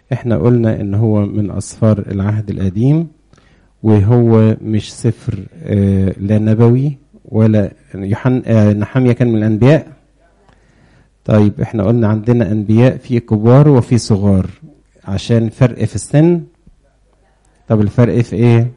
احنا قلنا ان هو من اسفار العهد القديم وهو مش سفر آه لا نبوي ولا يوحنا آه نحمية كان من الانبياء طيب احنا قلنا عندنا انبياء في كبار وفي صغار عشان فرق في السن طب الفرق في ايه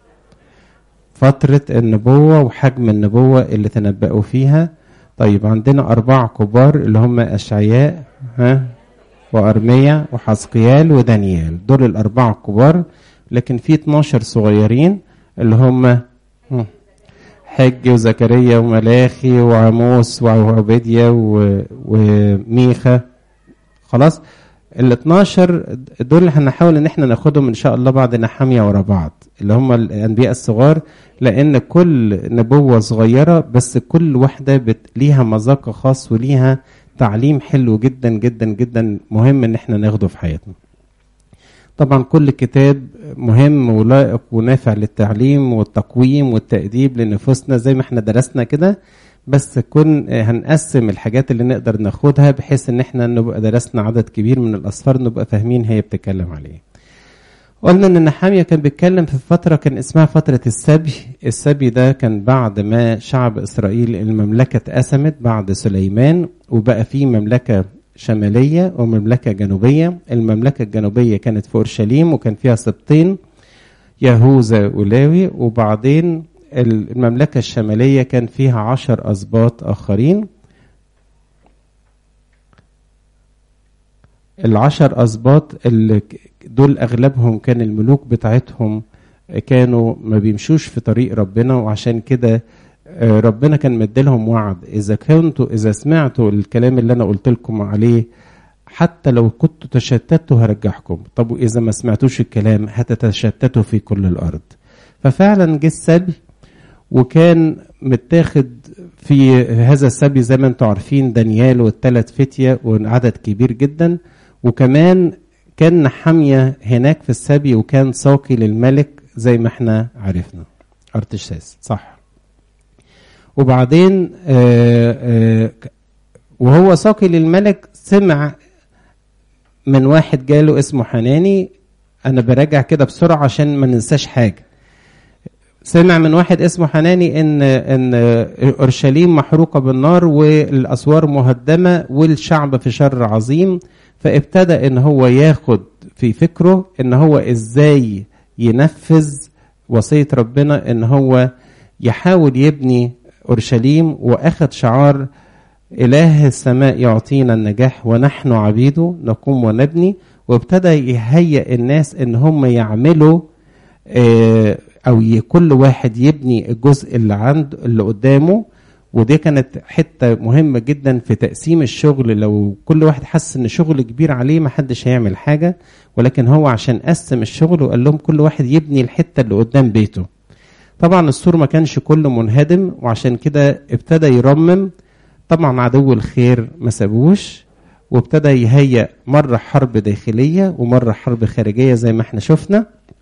فترة النبوة وحجم النبوة اللي تنبأوا فيها طيب عندنا أربعة كبار اللي هم أشعياء ها وأرميا وحزقيال ودانيال دول الأربعة الكبار لكن في 12 صغيرين اللي هم حج وزكريا وملاخي وعموس وعبيديا وميخا خلاص ال 12 دول هنحاول ان احنا ناخدهم ان شاء الله بعد نحاميه ورا بعض اللي هم الانبياء الصغار لان كل نبوه صغيره بس كل واحده بت... ليها مذاق خاص وليها تعليم حلو جدا جدا جدا مهم ان احنا ناخده في حياتنا طبعا كل كتاب مهم ولائق ونافع للتعليم والتقويم والتأديب لنفوسنا زي ما احنا درسنا كده بس كن هنقسم الحاجات اللي نقدر ناخدها بحيث ان احنا نبقى درسنا عدد كبير من الاسفار نبقى فاهمين هي بتتكلم عليه قلنا ان نحامية كان بيتكلم في فترة كان اسمها فترة السبي السبي ده كان بعد ما شعب اسرائيل المملكة اتقسمت بعد سليمان وبقى في مملكة شمالية ومملكة جنوبية المملكة الجنوبية كانت في أورشليم وكان فيها سبطين يهوذا ولاوي وبعدين المملكة الشمالية كان فيها عشر أسباط آخرين العشر أسباط اللي دول أغلبهم كان الملوك بتاعتهم كانوا ما بيمشوش في طريق ربنا وعشان كده ربنا كان مديلهم وعد إذا كنتوا إذا سمعتوا الكلام اللي أنا قلت لكم عليه حتى لو كنتوا تشتتوا هرجعكم طب وإذا ما سمعتوش الكلام هتتشتتوا في كل الأرض ففعلا جه السبي وكان متاخد في هذا السبي زي ما انتم عارفين دانيال والثلاث فتية وعدد كبير جدا وكمان كان حامية هناك في السبي وكان ساقي للملك زي ما احنا عرفنا ارتشاس صح وبعدين آآ آآ وهو ساقي للملك سمع من واحد جاله اسمه حناني انا براجع كده بسرعه عشان ما ننساش حاجه سمع من واحد اسمه حناني ان ان اورشليم محروقه بالنار والاسوار مهدمه والشعب في شر عظيم فابتدى ان هو ياخد في فكره ان هو ازاي ينفذ وصيه ربنا ان هو يحاول يبني اورشليم واخد شعار اله السماء يعطينا النجاح ونحن عبيده نقوم ونبني وابتدى يهيئ الناس ان هم يعملوا آه او كل واحد يبني الجزء اللي عنده اللي قدامه ودي كانت حته مهمه جدا في تقسيم الشغل لو كل واحد حس ان شغل كبير عليه ما حدش هيعمل حاجه ولكن هو عشان قسم الشغل وقال لهم كل واحد يبني الحته اللي قدام بيته طبعا السور ما كانش كله منهدم وعشان كده ابتدى يرمم طبعا عدو الخير ما سابوش وابتدى يهيئ مرة حرب داخلية ومرة حرب خارجية زي ما احنا شفنا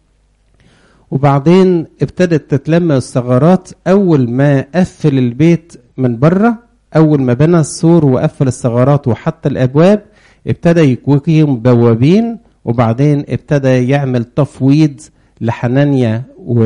وبعدين ابتدت تتلم الثغرات أول ما قفل البيت من بره أول ما بنى السور وقفل الثغرات وحط الأبواب ابتدى يكويهم بوابين وبعدين ابتدى يعمل تفويض لحنانيا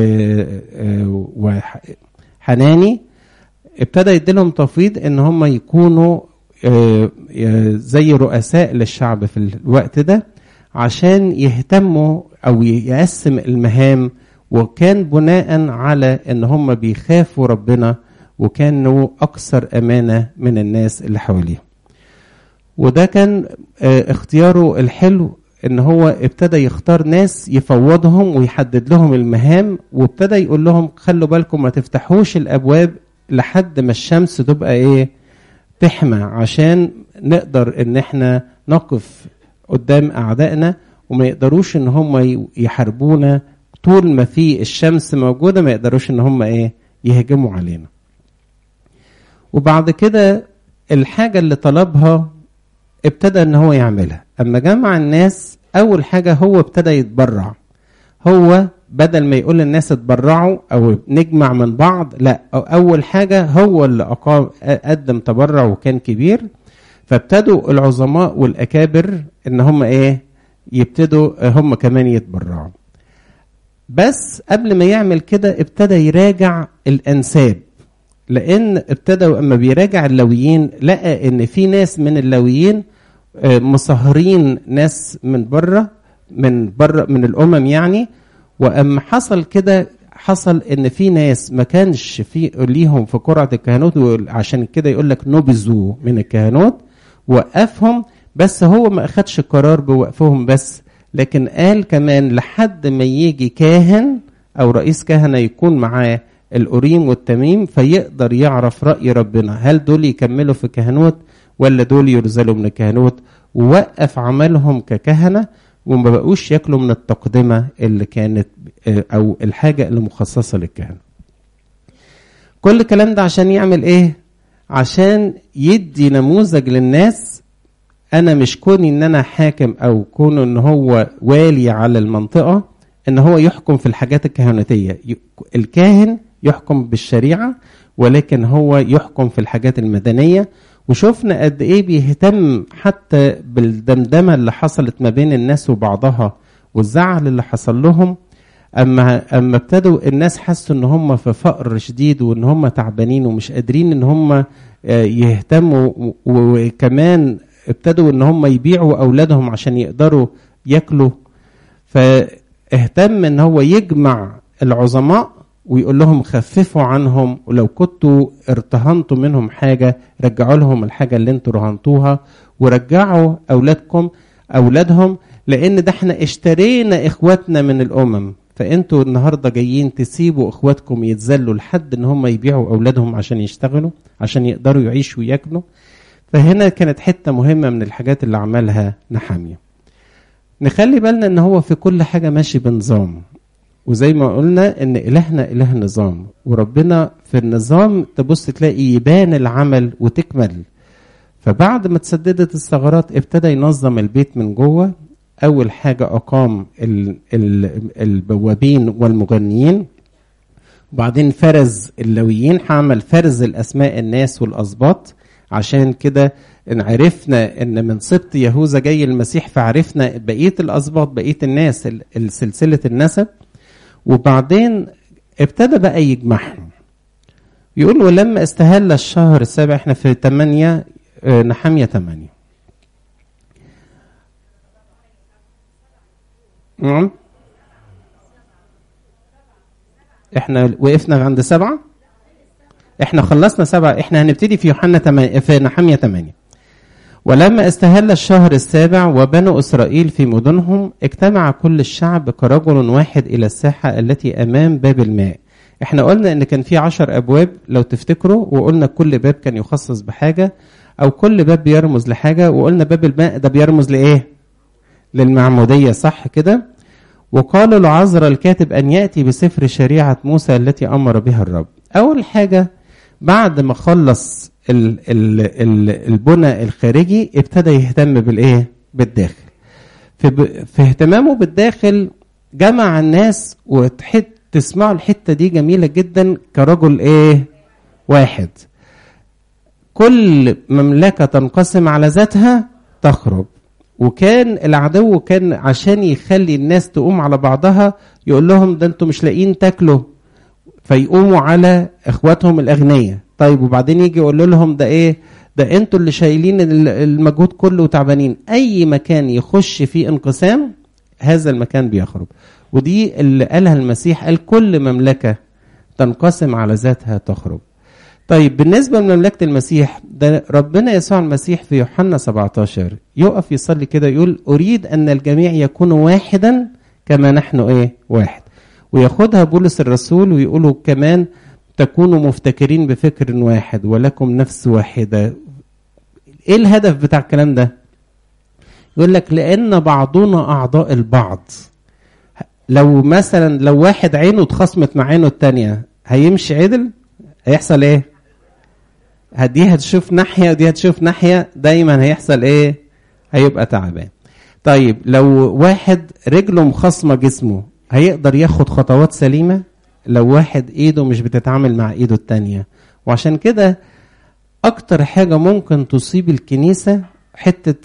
وحناني ابتدى يديلهم تفويض ان هم يكونوا زي رؤساء للشعب في الوقت ده عشان يهتموا او يقسم المهام وكان بناء على ان هم بيخافوا ربنا وكانوا اكثر امانه من الناس اللي حواليهم وده كان اختياره الحلو ان هو ابتدى يختار ناس يفوضهم ويحدد لهم المهام وابتدى يقول لهم خلوا بالكم ما تفتحوش الابواب لحد ما الشمس تبقى ايه تحمى عشان نقدر ان احنا نقف قدام اعدائنا وما يقدروش ان هم يحاربونا طول ما في الشمس موجوده ما يقدروش ان هم ايه يهجموا علينا وبعد كده الحاجه اللي طلبها ابتدى ان هو يعملها اما جمع الناس اول حاجه هو ابتدى يتبرع هو بدل ما يقول للناس اتبرعوا او نجمع من بعض لا أو اول حاجه هو اللي أقام قدم تبرع وكان كبير فابتدوا العظماء والاكابر ان هم ايه يبتدوا هم كمان يتبرعوا بس قبل ما يعمل كده ابتدى يراجع الانساب لان ابتدى اما بيراجع اللويين لقى ان في ناس من اللويين مصهرين ناس من بره من بره من الامم يعني واما حصل كده حصل ان في ناس ما كانش في ليهم في قرعه الكهنوت عشان كده يقول لك نبذوا من الكهنوت وقفهم بس هو ما اخدش قرار بوقفهم بس لكن قال كمان لحد ما يجي كاهن او رئيس كهنه يكون معاه الأوريم والتميم فيقدر يعرف رأي ربنا هل دول يكملوا في كهنوت ولا دول يرزلوا من الكهنوت ووقف عملهم ككهنة وما بقوش ياكلوا من التقدمة اللي كانت أو الحاجة اللي مخصصة للكهنة كل الكلام ده عشان يعمل ايه عشان يدي نموذج للناس انا مش كوني ان انا حاكم او كون ان هو والي على المنطقة ان هو يحكم في الحاجات الكهنوتية الكاهن يحكم بالشريعة ولكن هو يحكم في الحاجات المدنية وشفنا قد ايه بيهتم حتى بالدمدمة اللي حصلت ما بين الناس وبعضها والزعل اللي حصل لهم اما اما ابتدوا الناس حسوا ان هم في فقر شديد وان هم تعبانين ومش قادرين ان هم يهتموا وكمان ابتدوا ان هم يبيعوا اولادهم عشان يقدروا ياكلوا فاهتم ان هو يجمع العظماء ويقول لهم خففوا عنهم ولو كنتوا ارتهنتوا منهم حاجه رجعوا لهم الحاجه اللي انتوا رهنتوها ورجعوا اولادكم اولادهم لان ده احنا اشترينا اخواتنا من الامم فانتوا النهارده جايين تسيبوا اخواتكم يتذلوا لحد ان هم يبيعوا اولادهم عشان يشتغلوا عشان يقدروا يعيشوا وياكلوا فهنا كانت حته مهمه من الحاجات اللي عملها نحاميه نخلي بالنا ان هو في كل حاجه ماشي بنظام وزي ما قلنا ان الهنا اله نظام وربنا في النظام تبص تلاقي يبان العمل وتكمل فبعد ما تسددت الثغرات ابتدى ينظم البيت من جوه اول حاجه اقام ال ال البوابين والمغنيين وبعدين فرز اللويين هعمل فرز الاسماء الناس والاسباط عشان كده ان عرفنا ان من سبط يهوذا جاي المسيح فعرفنا بقيه الاسباط بقيه الناس سلسله النسب وبعدين ابتدى بقى يجمعهم يقول ولما استهل الشهر السابع احنا في 8 نحامية 8 نعم احنا وقفنا عند سبعة احنا خلصنا سبعة احنا هنبتدي في يوحنا 8 في نحامية 8 ولما استهل الشهر السابع وبنو إسرائيل في مدنهم اجتمع كل الشعب كرجل واحد إلى الساحة التي أمام باب الماء احنا قلنا ان كان في عشر أبواب لو تفتكروا وقلنا كل باب كان يخصص بحاجة أو كل باب بيرمز لحاجة وقلنا باب الماء ده بيرمز لإيه للمعمودية صح كده وقالوا لعذر الكاتب أن يأتي بسفر شريعة موسى التي أمر بها الرب أول حاجة بعد ما خلص ال ال ال البنى الخارجي ابتدى يهتم بالايه بالداخل في, في اهتمامه بالداخل جمع الناس وتحت تسمعوا الحته دي جميله جدا كرجل ايه واحد كل مملكه تنقسم على ذاتها تخرب وكان العدو كان عشان يخلي الناس تقوم على بعضها يقول لهم ده انتوا مش لاقيين تاكلوا فيقوموا على اخواتهم الاغنياء طيب وبعدين يجي يقول لهم ده ايه ده انتوا اللي شايلين المجهود كله وتعبانين اي مكان يخش فيه انقسام هذا المكان بيخرب ودي اللي قالها المسيح قال كل مملكة تنقسم على ذاتها تخرب طيب بالنسبة لمملكة المسيح ده ربنا يسوع المسيح في يوحنا 17 يقف يصلي كده يقول أريد أن الجميع يكونوا واحدا كما نحن إيه واحد وياخدها بولس الرسول ويقولوا كمان تكونوا مفتكرين بفكر واحد ولكم نفس واحدة ايه الهدف بتاع الكلام ده يقول لك لان بعضنا اعضاء البعض لو مثلا لو واحد عينه اتخصمت مع عينه التانية هيمشي عدل هيحصل ايه دي هتشوف ناحية ودي هتشوف ناحية دايما هيحصل ايه هيبقى تعبان طيب لو واحد رجله مخصمة جسمه هيقدر ياخد خطوات سليمة لو واحد ايده مش بتتعامل مع ايده التانية وعشان كده اكتر حاجة ممكن تصيب الكنيسة حتة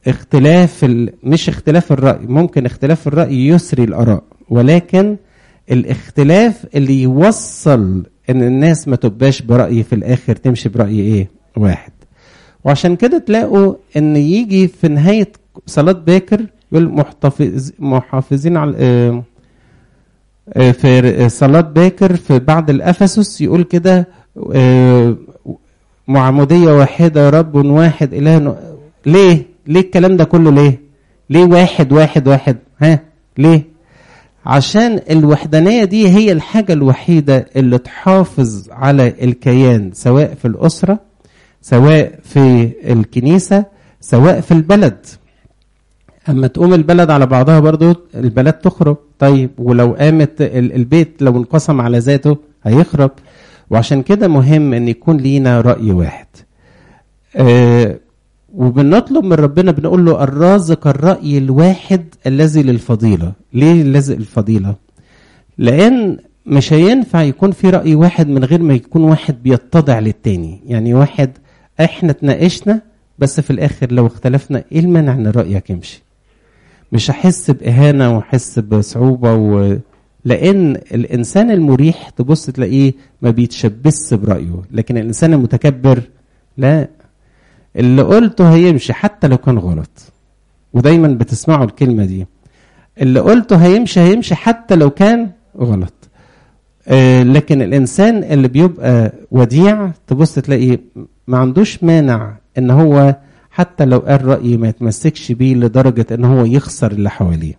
اختلاف ال... مش اختلاف الرأي ممكن اختلاف الرأي يسري الآراء ولكن الاختلاف اللي يوصل ان الناس ما تبقاش برأي في الاخر تمشي برأي ايه واحد وعشان كده تلاقوا ان يجي في نهاية صلاة باكر يقول محتفظ محافظين على اه اه في صلاة باكر في بعد الأفسس يقول كده اه معمودية واحدة رب واحد إله ليه؟ ليه الكلام ده كله ليه؟ ليه واحد واحد واحد؟ ها؟ ليه؟ عشان الوحدانية دي هي الحاجة الوحيدة اللي تحافظ على الكيان سواء في الأسرة سواء في الكنيسة سواء في البلد أما تقوم البلد على بعضها برضو البلد تخرب طيب ولو قامت البيت لو انقسم على ذاته هيخرب وعشان كده مهم ان يكون لينا رأي واحد آه وبنطلب من ربنا بنقول له الرازق الرأي الواحد الذي للفضيلة ليه الذي الفضيلة لأن مش هينفع يكون في رأي واحد من غير ما يكون واحد بيتضع للتاني يعني واحد احنا اتناقشنا بس في الاخر لو اختلفنا ايه المانع ان رأيك يمشي مش هحس بإهانة واحس بصعوبة و... لأن الإنسان المريح تبص تلاقيه ما بيتشبث برأيه لكن الإنسان المتكبر لا اللي قلته هيمشي حتى لو كان غلط ودايما بتسمعوا الكلمة دي اللي قلته هيمشي هيمشي حتى لو كان غلط آه لكن الإنسان اللي بيبقى وديع تبص تلاقيه ما عندوش مانع ان هو حتى لو قال رأي ما يتمسكش بيه لدرجة ان هو يخسر اللي حواليه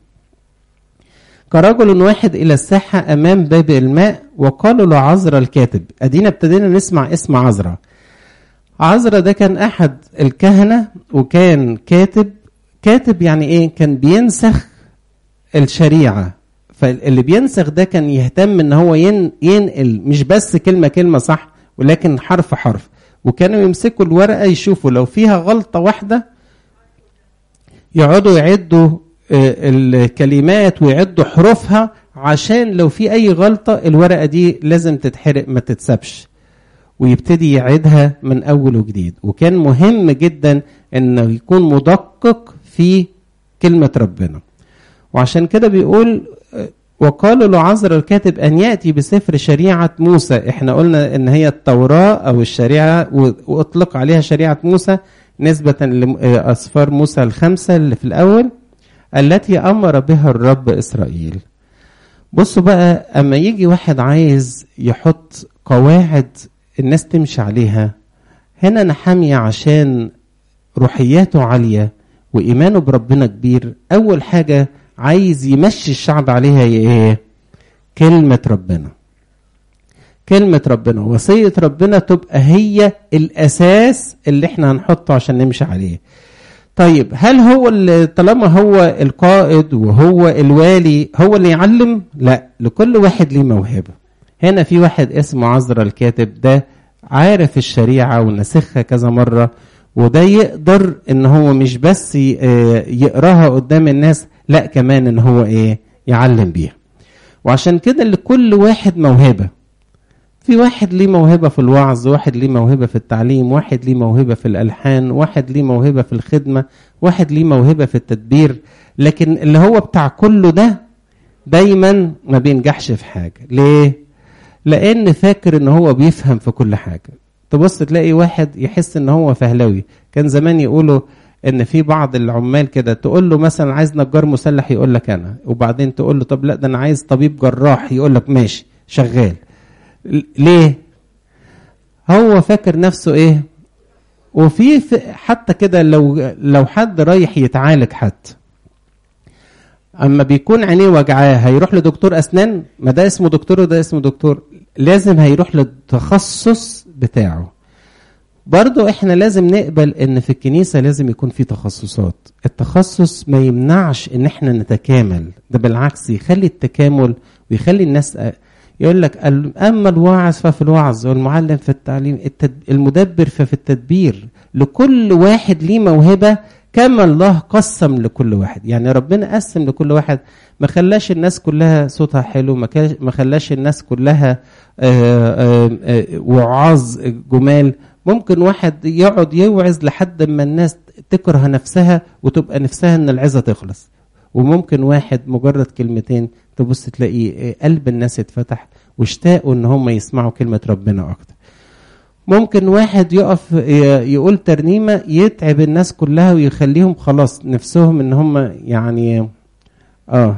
كرجل واحد إلى الساحة أمام باب الماء وقالوا له عزرا الكاتب أدينا ابتدينا نسمع اسم عزرا عزرا ده كان أحد الكهنة وكان كاتب كاتب يعني إيه كان بينسخ الشريعة فاللي بينسخ ده كان يهتم ان هو ينقل مش بس كلمة كلمة صح ولكن حرف حرف وكانوا يمسكوا الورقة يشوفوا لو فيها غلطة واحدة يقعدوا يعدوا الكلمات ويعدوا حروفها عشان لو في اي غلطة الورقة دي لازم تتحرق ما تتسبش ويبتدي يعيدها من اول وجديد وكان مهم جدا انه يكون مدقق في كلمة ربنا وعشان كده بيقول وقالوا له عذر الكاتب ان ياتي بسفر شريعه موسى احنا قلنا ان هي التوراه او الشريعه واطلق عليها شريعه موسى نسبه لاسفار موسى الخمسه اللي في الاول التي امر بها الرب اسرائيل بصوا بقى اما يجي واحد عايز يحط قواعد الناس تمشي عليها هنا نحمي عشان روحياته عاليه وايمانه بربنا كبير اول حاجه عايز يمشي الشعب عليها ايه كلمة ربنا كلمة ربنا وصية ربنا تبقى هي الأساس اللي احنا هنحطه عشان نمشي عليه طيب هل هو اللي طالما هو القائد وهو الوالي هو اللي يعلم لا لكل واحد ليه موهبة هنا في واحد اسمه عذرا الكاتب ده عارف الشريعة ونسخها كذا مرة وده يقدر ان هو مش بس يقراها قدام الناس لا كمان ان هو ايه يعلم بيها وعشان كده لكل واحد موهبة في واحد ليه موهبة في الوعظ واحد ليه موهبة في التعليم واحد ليه موهبة في الألحان واحد ليه موهبة في الخدمة واحد ليه موهبة في التدبير لكن اللي هو بتاع كله ده دايما ما بينجحش في حاجة ليه؟ لأن فاكر ان هو بيفهم في كل حاجة تبص تلاقي واحد يحس ان هو فهلوي كان زمان يقولوا ان في بعض العمال كده تقول له مثلا عايز نجار مسلح يقول لك انا وبعدين تقول له طب لا ده انا عايز طبيب جراح يقول لك ماشي شغال ليه هو فاكر نفسه ايه وفي حتى كده لو لو حد رايح يتعالج حتى اما بيكون عينيه وجعاه هيروح لدكتور اسنان ما ده اسمه دكتور وده اسمه دكتور لازم هيروح للتخصص بتاعه برضو احنا لازم نقبل ان في الكنيسة لازم يكون في تخصصات التخصص ما يمنعش ان احنا نتكامل ده بالعكس يخلي التكامل ويخلي الناس يقول لك اما الواعظ ففي الوعظ والمعلم في التعليم المدبر ففي التدبير لكل واحد ليه موهبة كما الله قسم لكل واحد يعني ربنا قسم لكل واحد ما خلاش الناس كلها صوتها حلو ما خلاش الناس كلها وعاظ جمال ممكن واحد يقعد يوعظ لحد ما الناس تكره نفسها وتبقى نفسها ان العظه تخلص وممكن واحد مجرد كلمتين تبص تلاقي قلب الناس اتفتح واشتاقوا ان هم يسمعوا كلمه ربنا اكتر ممكن واحد يقف يقول ترنيمه يتعب الناس كلها ويخليهم خلاص نفسهم ان هم يعني اه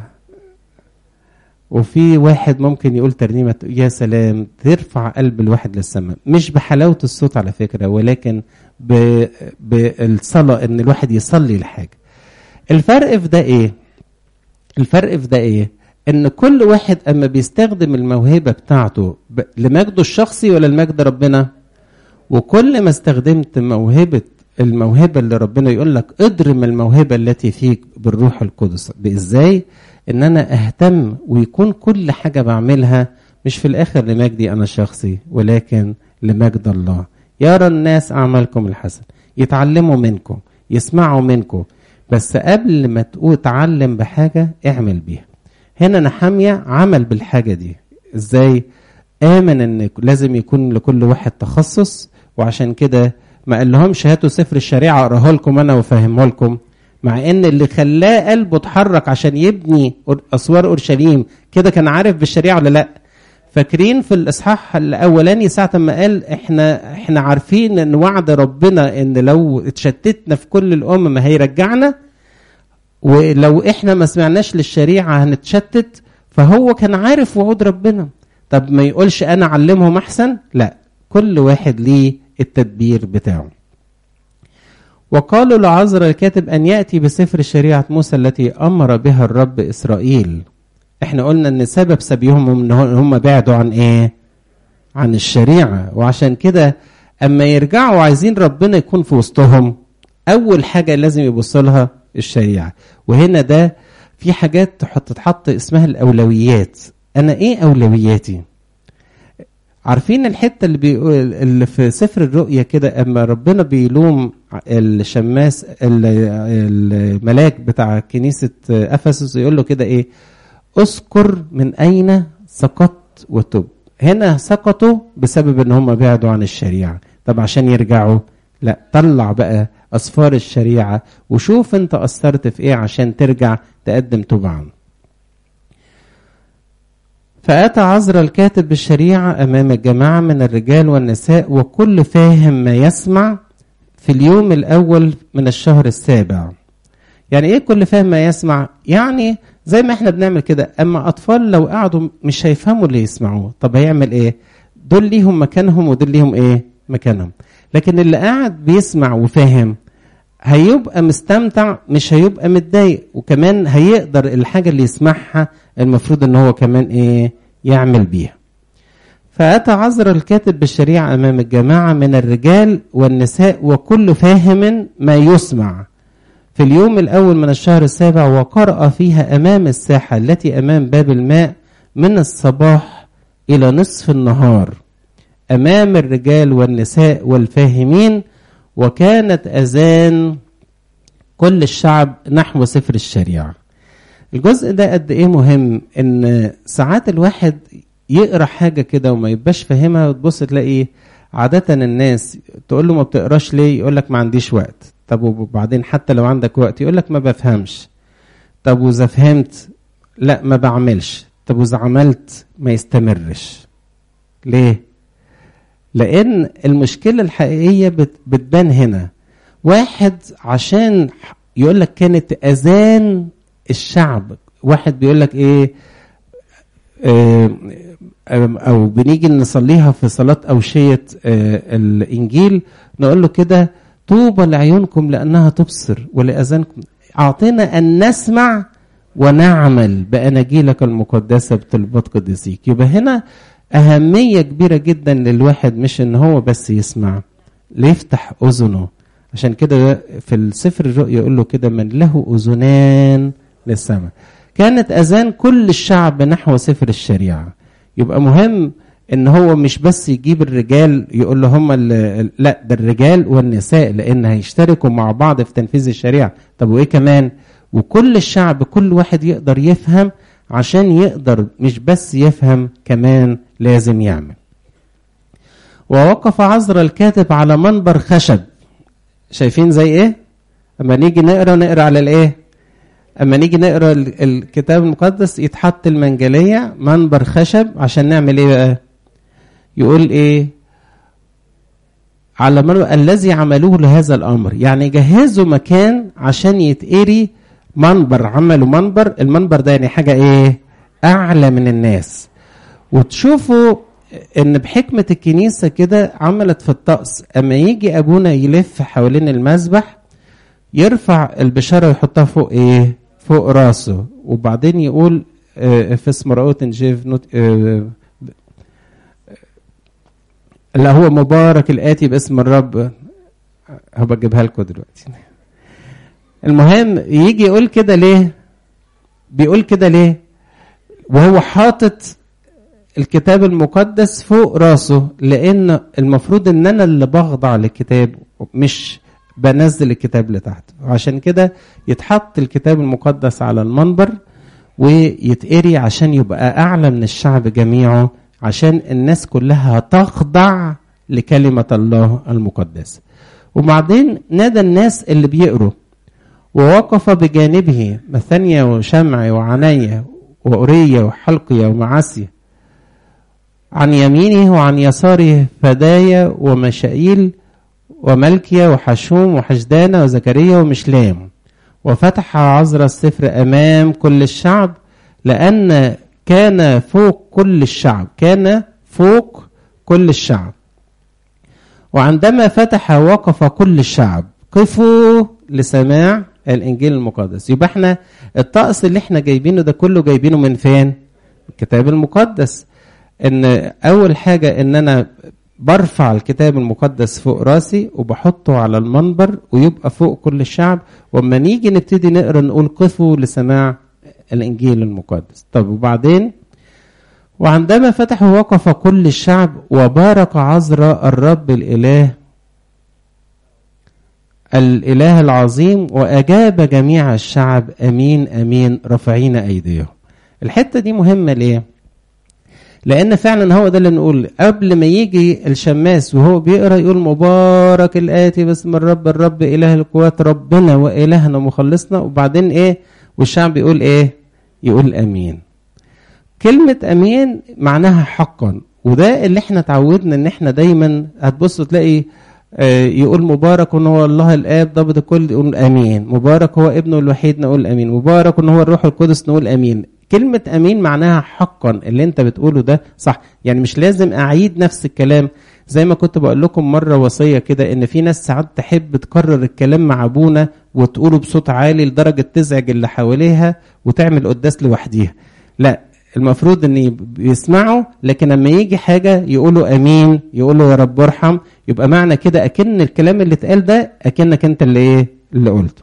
وفي واحد ممكن يقول ترنيمة يا سلام ترفع قلب الواحد للسماء مش بحلاوة الصوت على فكرة ولكن ب... بالصلاة ان الواحد يصلي لحاجة الفرق في ده ايه الفرق في ده ايه ان كل واحد اما بيستخدم الموهبة بتاعته ب... لمجده الشخصي ولا لمجد ربنا وكل ما استخدمت موهبة الموهبة اللي ربنا يقول لك اضرم الموهبة التي فيك بالروح القدس ازاي ان انا اهتم ويكون كل حاجه بعملها مش في الاخر لمجدي انا الشخصي ولكن لمجد الله يرى الناس اعمالكم الحسن يتعلموا منكم يسمعوا منكم بس قبل ما تقول تعلم بحاجه اعمل بيها هنا نحامية عمل بالحاجه دي ازاي امن ان لازم يكون لكل واحد تخصص وعشان كده ما قال لهمش هاتوا سفر الشريعه اقراه لكم انا وافهمه لكم مع ان اللي خلاه قلبه اتحرك عشان يبني اسوار اورشليم كده كان عارف بالشريعه ولا لا فاكرين في الاصحاح الاولاني ساعه ما قال احنا احنا عارفين ان وعد ربنا ان لو اتشتتنا في كل الامم هيرجعنا ولو احنا ما سمعناش للشريعه هنتشتت فهو كان عارف وعود ربنا طب ما يقولش انا اعلمهم احسن لا كل واحد ليه التدبير بتاعه وقالوا لعذر الكاتب أن يأتي بسفر شريعة موسى التي أمر بها الرب إسرائيل احنا قلنا ان سبب سبيهم ان هم بعدوا عن ايه عن الشريعة وعشان كده اما يرجعوا عايزين ربنا يكون في وسطهم اول حاجة لازم يبص لها الشريعة وهنا ده في حاجات تتحط اسمها الاولويات انا ايه اولوياتي عارفين الحته اللي بيقول اللي في سفر الرؤيا كده اما ربنا بيلوم الشماس الملاك بتاع كنيسه افسس يقول له كده ايه اذكر من اين سقطت وتب هنا سقطوا بسبب ان هم بعدوا عن الشريعه طب عشان يرجعوا لا طلع بقى اسفار الشريعه وشوف انت اثرت في ايه عشان ترجع تقدم توبه عنه فأتى عزرا الكاتب بالشريعة أمام الجماعة من الرجال والنساء وكل فاهم ما يسمع في اليوم الأول من الشهر السابع يعني إيه كل فاهم ما يسمع؟ يعني زي ما إحنا بنعمل كده أما أطفال لو قعدوا مش هيفهموا اللي يسمعوه طب هيعمل إيه؟ دول ليهم مكانهم ودول ليهم إيه؟ مكانهم لكن اللي قاعد بيسمع وفاهم هيبقى مستمتع مش هيبقى متضايق وكمان هيقدر الحاجه اللي يسمعها المفروض ان هو كمان ايه يعمل بيها فاتى عذر الكاتب بالشريعه امام الجماعه من الرجال والنساء وكل فاهم ما يسمع في اليوم الاول من الشهر السابع وقرأ فيها امام الساحه التي امام باب الماء من الصباح الى نصف النهار امام الرجال والنساء والفاهمين وكانت اذان كل الشعب نحو سفر الشريعه الجزء ده قد ايه مهم ان ساعات الواحد يقرا حاجه كده وما يبقاش فاهمها وتبص تلاقي عاده الناس تقول له ما بتقراش ليه يقول لك ما عنديش وقت طب وبعدين حتى لو عندك وقت يقول لك ما بفهمش طب واذا فهمت لا ما بعملش طب واذا عملت ما يستمرش ليه لان المشكله الحقيقيه بتبان هنا واحد عشان يقول لك كانت اذان الشعب واحد بيقول لك ايه او بنيجي نصليها في صلاه اوشيه الانجيل نقول له كده طوبى لعيونكم لانها تبصر ولاذانكم اعطينا ان نسمع ونعمل باناجيلك المقدسه بطلبات قديسيك يبقى هنا أهمية كبيرة جدا للواحد مش إن هو بس يسمع ليفتح أذنه عشان كده في السفر الرؤيا يقول له كده من له أذنان للسمع كانت أذان كل الشعب نحو سفر الشريعة يبقى مهم ان هو مش بس يجيب الرجال يقول له هم لا ده الرجال والنساء لان هيشتركوا مع بعض في تنفيذ الشريعه طب وايه كمان وكل الشعب كل واحد يقدر يفهم عشان يقدر مش بس يفهم كمان لازم يعمل ووقف عذرا الكاتب على منبر خشب شايفين زي ايه اما نيجي نقرا نقرا على الايه اما نيجي نقرا الكتاب المقدس يتحط المنجليه منبر خشب عشان نعمل ايه بقى يقول ايه على منبر الذي عملوه لهذا الامر يعني جهزوا مكان عشان يتقري منبر عملوا منبر المنبر ده يعني حاجه ايه اعلى من الناس وتشوفوا ان بحكمه الكنيسه كده عملت في الطقس اما يجي ابونا يلف حوالين المذبح يرفع البشاره ويحطها فوق ايه فوق راسه وبعدين يقول في اسم رؤوت جيف نوت اللي هو مبارك الاتي باسم الرب هبقى اجيبها لكم دلوقتي المهم يجي يقول كده ليه بيقول كده ليه وهو حاطط الكتاب المقدس فوق راسه لان المفروض ان انا اللي بخضع للكتاب مش بنزل الكتاب لتحت عشان كده يتحط الكتاب المقدس على المنبر ويتقري عشان يبقى اعلى من الشعب جميعه عشان الناس كلها تخضع لكلمة الله المقدسة وبعدين نادى الناس اللي بيقروا ووقف بجانبه مثنيا وشمع وعناية وأورية وحلقية ومعاسية عن يمينه وعن يساره فدايا ومشائيل وملكية وحشوم وحشدانة وزكريا ومشلام وفتح عذر السفر أمام كل الشعب لأن كان فوق كل الشعب كان فوق كل الشعب وعندما فتح وقف كل الشعب قفوا لسماع الانجيل المقدس يبقى احنا الطقس اللي احنا جايبينه ده كله جايبينه من فين الكتاب المقدس ان اول حاجه ان انا برفع الكتاب المقدس فوق راسي وبحطه على المنبر ويبقى فوق كل الشعب واما نيجي نبتدي نقرا نقول قفوا لسماع الانجيل المقدس طب وبعدين وعندما فتحوا وقف كل الشعب وبارك عذراء الرب الاله الاله العظيم واجاب جميع الشعب امين امين رافعين ايديهم الحته دي مهمه ليه لان فعلا هو ده اللي نقول قبل ما يجي الشماس وهو بيقرا يقول مبارك الاتي باسم الرب الرب اله القوات ربنا والهنا مخلصنا وبعدين ايه والشعب يقول ايه يقول امين كلمة امين معناها حقا وده اللي احنا اتعودنا ان احنا دايما هتبص تلاقي آه يقول مبارك ان هو الله الاب ضابط الكل يقول امين مبارك هو ابنه الوحيد نقول امين مبارك ان هو الروح القدس نقول امين كلمة امين معناها حقا اللي انت بتقوله ده صح يعني مش لازم اعيد نفس الكلام زي ما كنت بقول لكم مرة وصية كده ان في ناس ساعات تحب تكرر الكلام مع ابونا وتقوله بصوت عالي لدرجة تزعج اللي حواليها وتعمل قداس لوحديها لا المفروض ان بيسمعوا لكن لما يجي حاجه يقولوا امين يقولوا يا رب ارحم يبقى معنى كده اكن الكلام اللي اتقال ده اكنك انت اللي ايه اللي قلته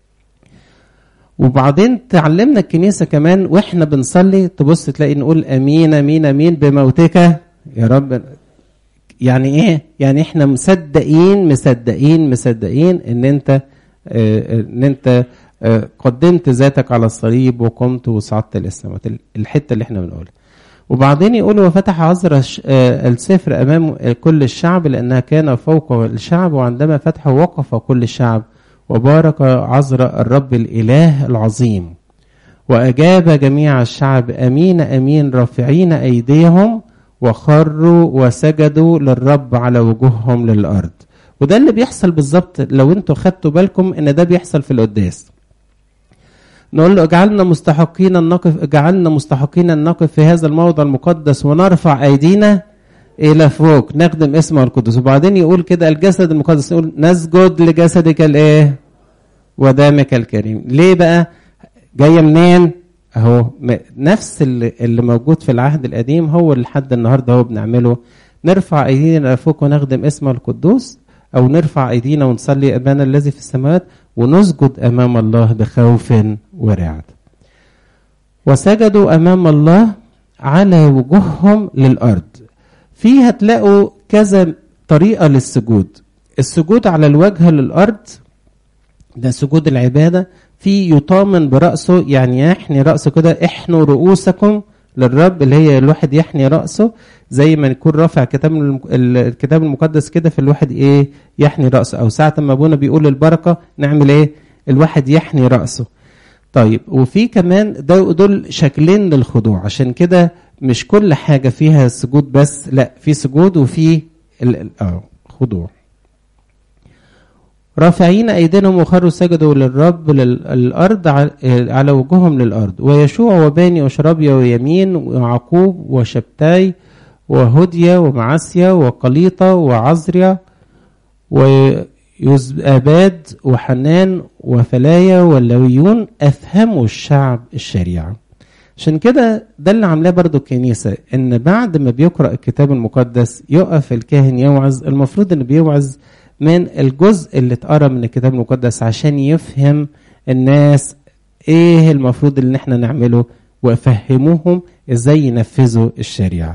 وبعدين تعلمنا الكنيسه كمان واحنا بنصلي تبص تلاقي نقول امين امين امين بموتك يا رب يعني ايه يعني احنا مصدقين مصدقين مصدقين ان انت اه ان انت اه قدمت ذاتك على الصليب وقمت وصعدت للسماوات الحته اللي احنا بنقولها وبعدين يقول وفتح عذر اه السفر امام كل الشعب لانها كان فوق الشعب وعندما فتحه وقف كل الشعب وبارك عذر الرب الاله العظيم واجاب جميع الشعب امين امين رافعين ايديهم وخروا وسجدوا للرب على وجوههم للارض وده اللي بيحصل بالظبط لو انتوا خدتوا بالكم ان ده بيحصل في القداس نقول له اجعلنا مستحقين ان نقف اجعلنا مستحقين ان نقف في هذا الموضع المقدس ونرفع ايدينا الى فوق نخدم اسمه القدس وبعدين يقول كده الجسد المقدس يقول نسجد لجسدك الايه ودمك الكريم ليه بقى جايه منين اهو نفس اللي, اللي موجود في العهد القديم هو اللي لحد النهارده هو بنعمله نرفع ايدينا فوق ونخدم اسمه القدوس او نرفع ايدينا ونصلي ابانا الذي في السماوات ونسجد امام الله بخوف ورعد وسجدوا امام الله على وجوههم للارض فيها تلاقوا كذا طريقه للسجود السجود على الوجه للارض ده سجود العباده في يطامن براسه يعني يحني راسه كده احنوا رؤوسكم للرب اللي هي الواحد يحني رأسه زي ما يكون رافع كتاب الم- الكتاب المقدس كده في الواحد ايه يحني رأسه او ساعة ما ابونا بيقول البركة نعمل ايه الواحد يحني رأسه طيب وفي كمان ده دول شكلين للخضوع عشان كده مش كل حاجة فيها سجود بس لا في سجود وفي ال- ال- اه خضوع رافعين ايديهم وخروا سجدوا للرب للارض على وجوههم للارض ويشوع وباني وشرابيا ويمين وعقوب وشبتاي وهدية ومعسيا وقليطة وعزريا ويزباد وحنان وفلايا واللويون أفهموا الشعب الشريعة عشان كده ده اللي عاملاه برضو الكنيسة ان بعد ما بيقرأ الكتاب المقدس يقف الكاهن يوعظ المفروض ان بيوعظ من الجزء اللي اتقرا من الكتاب المقدس عشان يفهم الناس ايه المفروض اللي احنا نعمله وافهموهم ازاي ينفذوا الشريعه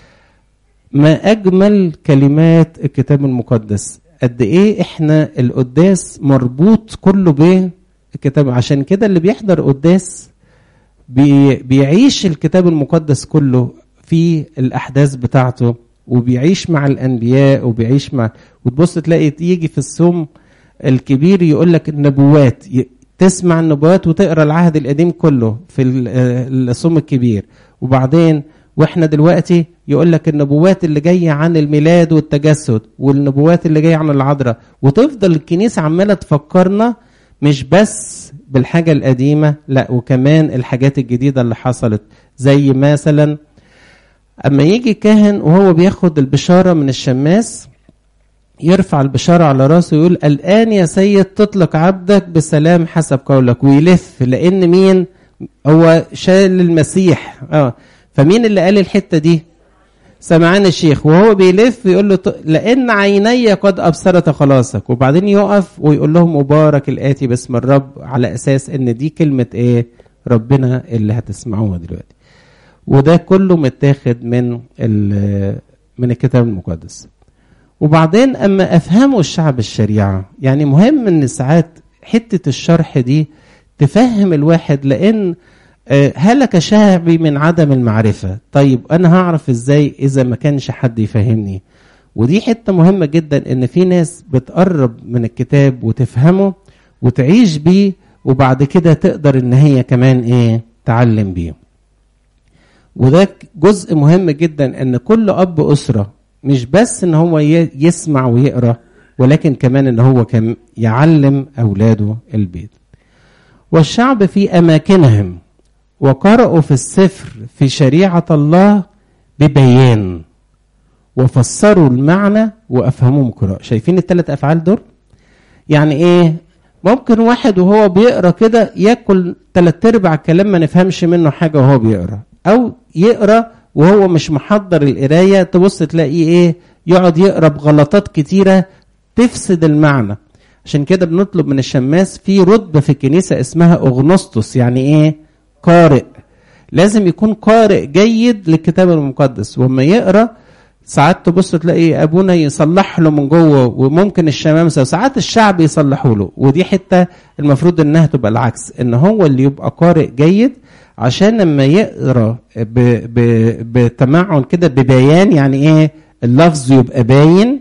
ما اجمل كلمات الكتاب المقدس قد ايه احنا القداس مربوط كله بالكتاب عشان كده اللي بيحضر قداس بي بيعيش الكتاب المقدس كله في الاحداث بتاعته وبيعيش مع الانبياء وبيعيش مع وتبص تلاقي يجي في الصوم الكبير يقول لك النبوات تسمع النبوات وتقرا العهد القديم كله في الصوم الكبير وبعدين واحنا دلوقتي يقول لك النبوات اللي جايه عن الميلاد والتجسد والنبوات اللي جايه عن العذراء وتفضل الكنيسه عماله تفكرنا مش بس بالحاجه القديمه لا وكمان الحاجات الجديده اللي حصلت زي مثلا اما يجي كاهن وهو بياخد البشاره من الشماس يرفع البشارة على راسه ويقول الآن يا سيد تطلق عبدك بسلام حسب قولك ويلف لأن مين هو شال المسيح اه فمين اللي قال الحتة دي سمعان الشيخ وهو بيلف يقول له لأن عيني قد أبصرت خلاصك وبعدين يقف ويقول لهم مبارك الآتي باسم الرب على أساس إن دي كلمة إيه ربنا اللي هتسمعوها دلوقتي وده كله متاخد من من الكتاب المقدس وبعدين اما افهموا الشعب الشريعه يعني مهم ان ساعات حته الشرح دي تفهم الواحد لان هلك شعبي من عدم المعرفه طيب انا هعرف ازاي اذا ما كانش حد يفهمني ودي حته مهمه جدا ان في ناس بتقرب من الكتاب وتفهمه وتعيش بيه وبعد كده تقدر ان هي كمان ايه تعلم بيه وده جزء مهم جدا ان كل اب اسره مش بس ان هو يسمع ويقرا ولكن كمان ان هو كان يعلم اولاده البيت والشعب في اماكنهم وقرأوا في السفر في شريعة الله ببيان وفسروا المعنى وافهموهم قراءة شايفين الثلاث افعال دول يعني ايه ممكن واحد وهو بيقرا كده ياكل ثلاث ارباع الكلام ما نفهمش منه حاجه وهو بيقرا او يقرا وهو مش محضر القرايه تبص تلاقيه ايه يقعد يقرا بغلطات كتيره تفسد المعنى عشان كده بنطلب من الشماس في رتبه في الكنيسه اسمها اغنسطس يعني ايه قارئ لازم يكون قارئ جيد للكتاب المقدس وما يقرا ساعات تبص تلاقي ابونا يصلح له من جوه وممكن الشمامسه وساعات الشعب يصلحوا له ودي حته المفروض انها تبقى العكس ان هو اللي يبقى قارئ جيد عشان لما يقرا بتمعن كده ببيان يعني ايه اللفظ يبقى باين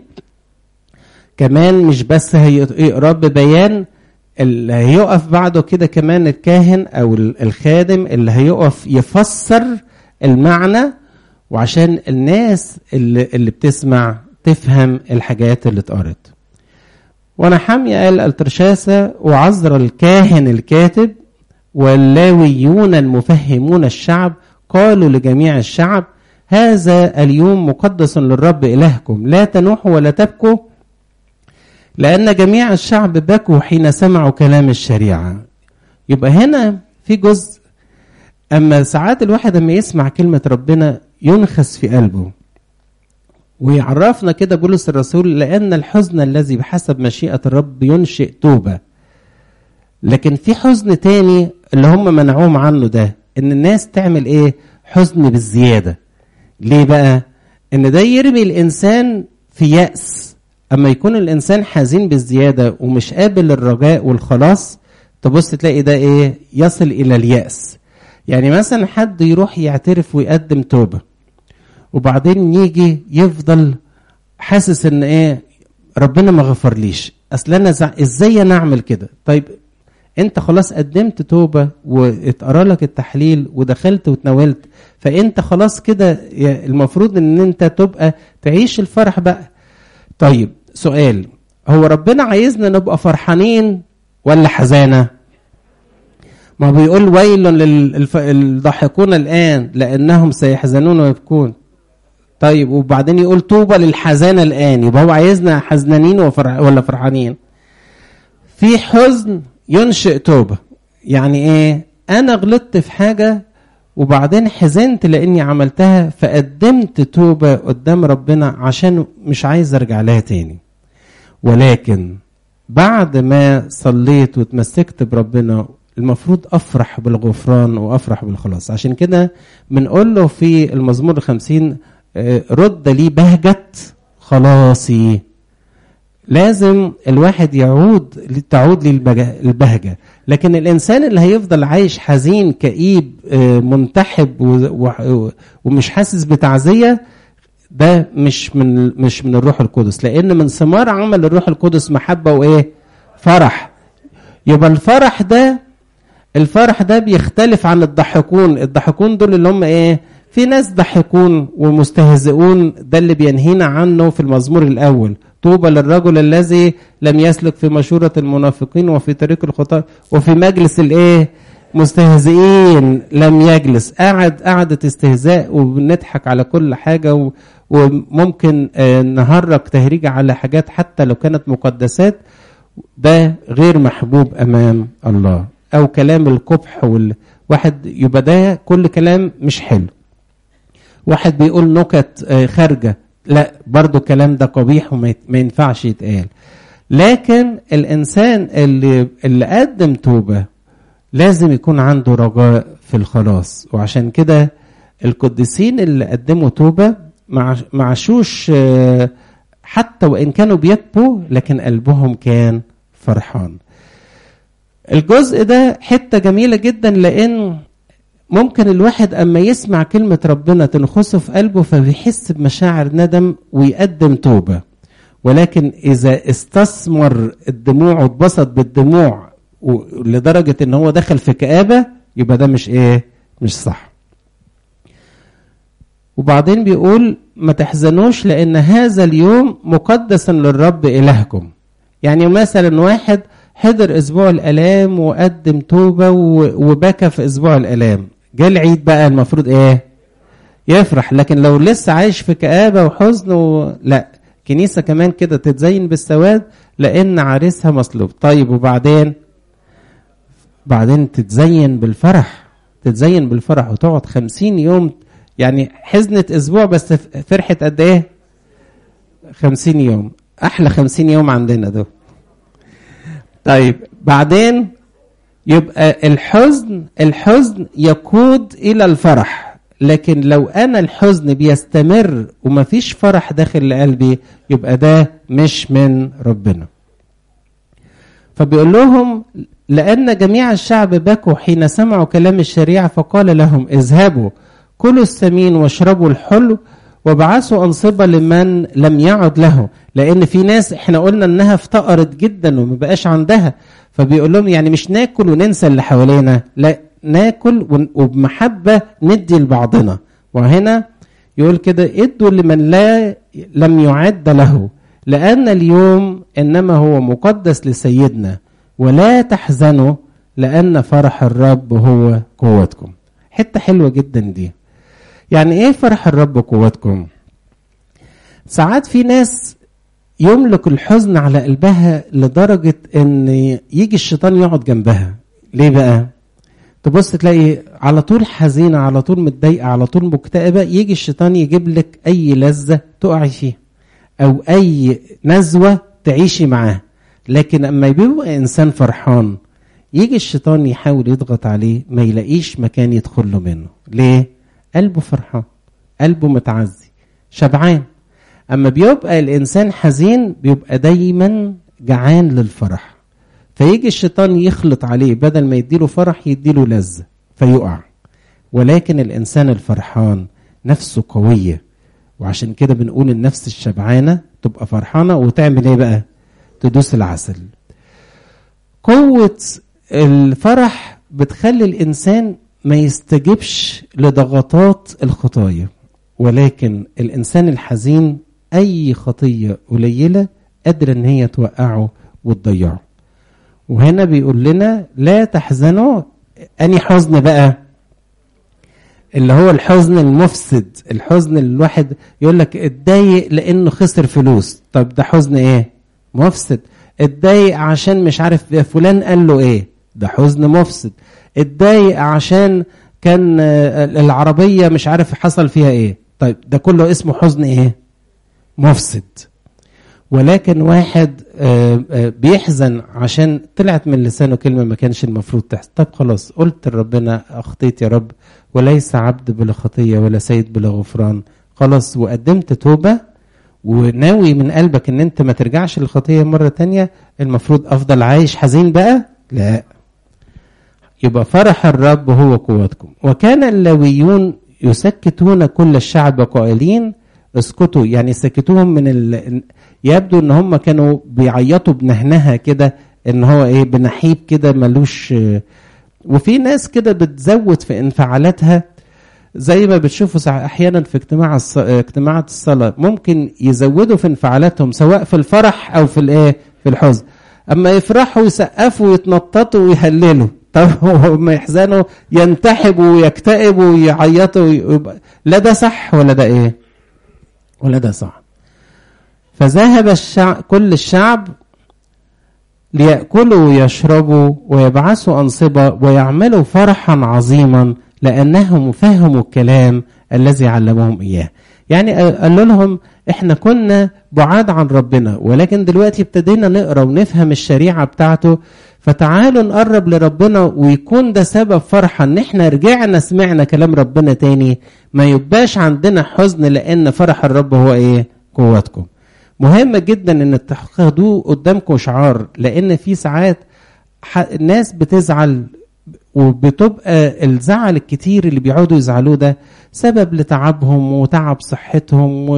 كمان مش بس هيقرا ببيان اللي هيقف بعده كده كمان الكاهن او الخادم اللي هيقف يفسر المعنى وعشان الناس اللي, اللي بتسمع تفهم الحاجات اللي اتقرت وانا حامي قال الترشاسة وعذر الكاهن الكاتب واللاويون المفهمون الشعب قالوا لجميع الشعب هذا اليوم مقدس للرب إلهكم لا تنوحوا ولا تبكوا لأن جميع الشعب بكوا حين سمعوا كلام الشريعة يبقى هنا في جزء أما ساعات الواحد أما يسمع كلمة ربنا ينخس في قلبه ويعرفنا كده بولس الرسول لأن الحزن الذي بحسب مشيئة الرب ينشئ توبة لكن في حزن تاني اللي هم منعوهم عنه ده ان الناس تعمل ايه حزن بالزياده ليه بقى ان ده يرمي الانسان في يأس اما يكون الانسان حزين بالزياده ومش قابل للرجاء والخلاص تبص تلاقي ده ايه يصل الى اليأس يعني مثلا حد يروح يعترف ويقدم توبة وبعدين يجي يفضل حاسس ان ايه ربنا ما غفرليش اصل انا زع... ازاي انا اعمل كده طيب انت خلاص قدمت توبة واتقرا لك التحليل ودخلت وتناولت فانت خلاص كده المفروض ان انت تبقى تعيش الفرح بقى طيب سؤال هو ربنا عايزنا نبقى فرحانين ولا حزانة ما بيقول ويل للضاحكون الآن لأنهم سيحزنون ويبكون طيب وبعدين يقول طوبى للحزانة الآن يبقى هو عايزنا حزنانين وفرح ولا فرحانين في حزن ينشئ توبة يعني ايه انا غلطت في حاجة وبعدين حزنت لاني عملتها فقدمت توبة قدام ربنا عشان مش عايز ارجع لها تاني ولكن بعد ما صليت وتمسكت بربنا المفروض افرح بالغفران وافرح بالخلاص عشان كده بنقول له في المزمور الخمسين رد لي بهجة خلاصي لازم الواحد يعود تعود لي البهجة لكن الإنسان اللي هيفضل عايش حزين كئيب منتحب ومش حاسس بتعزية ده مش من مش من الروح القدس لأن من ثمار عمل الروح القدس محبة وإيه فرح يبقى الفرح ده الفرح ده بيختلف عن الضحكون الضحكون دول اللي هم ايه في ناس ضحكون ومستهزئون ده اللي بينهينا عنه في المزمور الاول طوبى للرجل الذي لم يسلك في مشورة المنافقين وفي طريق الخطاة وفي مجلس الايه مستهزئين لم يجلس قعد قعدة استهزاء وبنضحك على كل حاجة وممكن نهرج تهريج على حاجات حتى لو كانت مقدسات ده غير محبوب امام الله او كلام القبح والواحد يبقى ده كل كلام مش حلو واحد بيقول نكت خارجه لا برضو الكلام ده قبيح وما ينفعش يتقال لكن الانسان اللي اللي قدم توبه لازم يكون عنده رجاء في الخلاص وعشان كده القديسين اللي قدموا توبه ما عاشوش حتى وان كانوا بيكبوا لكن قلبهم كان فرحان الجزء ده حته جميله جدا لان ممكن الواحد اما يسمع كلمه ربنا تنخسه في قلبه فبيحس بمشاعر ندم ويقدم توبه ولكن اذا استثمر الدموع واتبسط بالدموع لدرجه ان هو دخل في كابه يبقى ده مش ايه مش صح وبعدين بيقول ما تحزنوش لان هذا اليوم مقدس للرب الهكم يعني مثلا واحد حضر اسبوع الالام وقدم توبه وبكى في اسبوع الالام جه العيد بقى المفروض ايه يفرح لكن لو لسه عايش في كآبة وحزن و... لا كنيسة كمان كده تتزين بالسواد لأن عريسها مصلوب طيب وبعدين بعدين تتزين بالفرح تتزين بالفرح وتقعد خمسين يوم يعني حزنت أسبوع بس فرحت قد إيه خمسين يوم أحلى خمسين يوم عندنا دول طيب بعدين يبقى الحزن الحزن يقود الى الفرح لكن لو انا الحزن بيستمر ومفيش فرح داخل قلبي يبقى ده مش من ربنا فبيقول لهم لان جميع الشعب بكوا حين سمعوا كلام الشريعه فقال لهم اذهبوا كلوا السمين واشربوا الحلو وابعثوا انصبه لمن لم يعد له لان في ناس احنا قلنا انها افتقرت جدا وما بقاش عندها فبيقول لهم يعني مش ناكل وننسى اللي حوالينا لا ناكل وبمحبه ندي لبعضنا وهنا يقول كده ادوا لمن لا لم يعد له لان اليوم انما هو مقدس لسيدنا ولا تحزنوا لان فرح الرب هو قوتكم حته حلوه جدا دي يعني ايه فرح الرب قوتكم ساعات في ناس يملك الحزن على قلبها لدرجة ان يجي الشيطان يقعد جنبها ليه بقى تبص تلاقي على طول حزينة على طول متضايقة على طول مكتئبة يجي الشيطان يجيب لك اي لذة تقعي فيها او اي نزوة تعيشي معاه لكن اما يبقى انسان فرحان يجي الشيطان يحاول يضغط عليه ما يلاقيش مكان يدخل له منه ليه قلبه فرحان قلبه متعزي شبعان اما بيبقى الانسان حزين بيبقى دايما جعان للفرح فيجي الشيطان يخلط عليه بدل ما يديله فرح يديله لذة فيقع ولكن الانسان الفرحان نفسه قويه وعشان كده بنقول النفس الشبعانه تبقى فرحانه وتعمل ايه بقى تدوس العسل قوه الفرح بتخلي الانسان ما يستجبش لضغطات الخطايا ولكن الانسان الحزين اي خطيه قليله قادره ان هي توقعه وتضيعه وهنا بيقول لنا لا تحزنوا اني حزن بقى اللي هو الحزن المفسد الحزن اللي الواحد يقول لك اتضايق لانه خسر فلوس طب ده حزن ايه مفسد اتضايق عشان مش عارف فلان قال له ايه ده حزن مفسد اتضايق عشان كان العربية مش عارف حصل فيها ايه طيب ده كله اسمه حزن ايه مفسد ولكن واحد بيحزن عشان طلعت من لسانه كلمة ما كانش المفروض تحصل طب خلاص قلت لربنا أخطيت يا رب وليس عبد بلا خطية ولا سيد بلا غفران خلاص وقدمت توبة وناوي من قلبك ان انت ما ترجعش للخطية مرة تانية المفروض افضل عايش حزين بقى لا يبقى فرح الرب هو قوتكم وكان اللاويون يسكتون كل الشعب قائلين اسكتوا يعني سكتوهم من ال... يبدو ان هم كانوا بيعيطوا بنهنها كده ان هو ايه بنحيب كده ملوش وفي ناس كده بتزود في انفعالاتها زي ما بتشوفوا احيانا في اجتماع الص... اجتماعات الصلاه ممكن يزودوا في انفعالاتهم سواء في الفرح او في الايه في الحزن اما يفرحوا يسقفوا ويتنططوا ويهللوا طب هم يحزنوا ينتحبوا ويكتئبوا ويعيطوا ويبقى لا ده صح ولا ده ايه ولا ده صح فذهب الشعب كل الشعب ليأكلوا ويشربوا ويبعثوا أنصبة ويعملوا فرحا عظيما لأنهم فهموا الكلام الذي علمهم إياه يعني قالوا لهم احنا كنا بعاد عن ربنا ولكن دلوقتي ابتدينا نقرا ونفهم الشريعه بتاعته فتعالوا نقرب لربنا ويكون ده سبب فرحه ان احنا رجعنا سمعنا كلام ربنا تاني ما يبقاش عندنا حزن لان فرح الرب هو ايه قوتكم مهم جدا ان تاخدوه قدامكم شعار لان في ساعات الناس بتزعل وبتبقى الزعل الكتير اللي بيقعدوا يزعلوه ده سبب لتعبهم وتعب صحتهم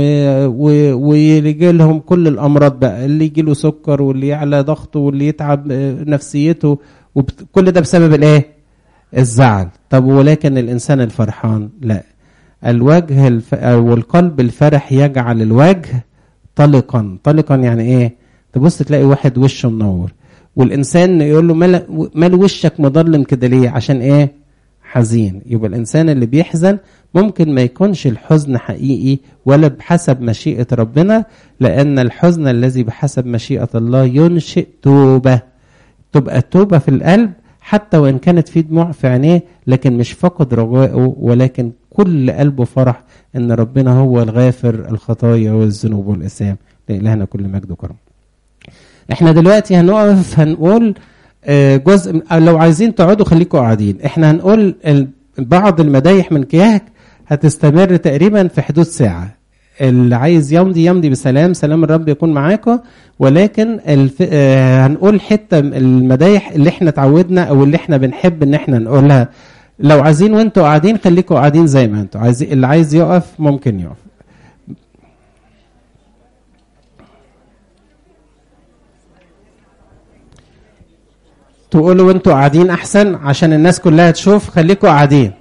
ويجي لهم كل الامراض بقى اللي يجي له سكر واللي يعلى ضغطه واللي يتعب نفسيته وكل ده بسبب الايه؟ الزعل طب ولكن الانسان الفرحان لا الوجه الف... او القلب الفرح يجعل الوجه طلقا طلقا يعني ايه؟ تبص تلاقي واحد وشه منور والانسان يقول له مال, مال وشك مظلم كده ليه عشان ايه حزين يبقى الانسان اللي بيحزن ممكن ما يكونش الحزن حقيقي ولا بحسب مشيئه ربنا لان الحزن الذي بحسب مشيئه الله ينشئ توبه تبقى التوبه في القلب حتى وان كانت في دموع في عينيه لكن مش فقد رجائه ولكن كل قلبه فرح ان ربنا هو الغافر الخطايا والذنوب والاثام لالهنا كل مجد وكرم احنا دلوقتي هنقف هنقول جزء لو عايزين تقعدوا خليكم قاعدين احنا هنقول بعض المدايح من كياك هتستمر تقريبا في حدود ساعة اللي عايز يمضي يمضي بسلام سلام الرب يكون معاكم ولكن الف... آه هنقول حتة المدايح اللي احنا اتعودنا او اللي احنا بنحب ان احنا نقولها لو عايزين وانتوا قاعدين خليكم قاعدين زي ما انتوا عايزين اللي عايز يقف ممكن يقف تقولوا وانتوا قاعدين احسن عشان الناس كلها تشوف خليكوا قاعدين